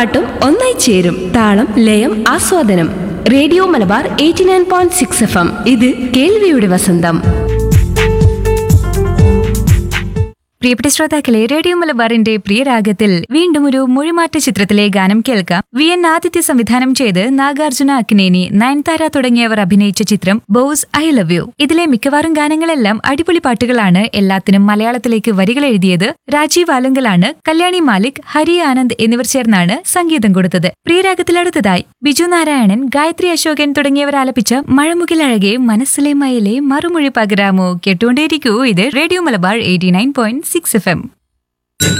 പാട്ടും ഒന്നായി ചേരും താളം ലയം ആസ്വാദനം radio Malabar eighty nine point six F M ഇത് കേൾവിയുടെ വസന്തം പ്രിയപ്പെട്ട ശ്രോതാക്കളെ റേഡിയോ മലബാറിന്റെ പ്രിയരാഗത്തിൽ വീണ്ടും ഒരു മൊഴിമാറ്റ ചിത്രത്തിലെ ഗാനം കേൾക്കാം വി എൻ ആദിത്യ സംവിധാനം ചെയ്ത് നാഗാർജുന അക്നേനി നയൻതാര തുടങ്ങിയവർ അഭിനയിച്ച ചിത്രം ബോസ് ഐ ലവ് യു ഇതിലെ മിക്കവാറും ഗാനങ്ങളെല്ലാം അടിപൊളി പാട്ടുകളാണ് എല്ലാത്തിനും മലയാളത്തിലേക്ക് വരികൾ എഴുതിയത് രാജീവ് ആലുങ്കലാണ് കല്യാണി മാലിക് ഹരി ആനന്ദ് എന്നിവർ ചേർന്നാണ് സംഗീതം കൊടുത്തത് പ്രിയരാഗത്തിൽ അടുത്തതായി ബിജു നാരായണൻ ഗായത്രി അശോകൻ തുടങ്ങിയവർ ആലപിച്ച മഴമുകിലഴകെ മനസ്സിലെ മയിലെ മറുമൊഴി പകരാമോ കേട്ടുകൊണ്ടേയിരിക്കൂ ഇത് radio Malabar eighty nine point six F M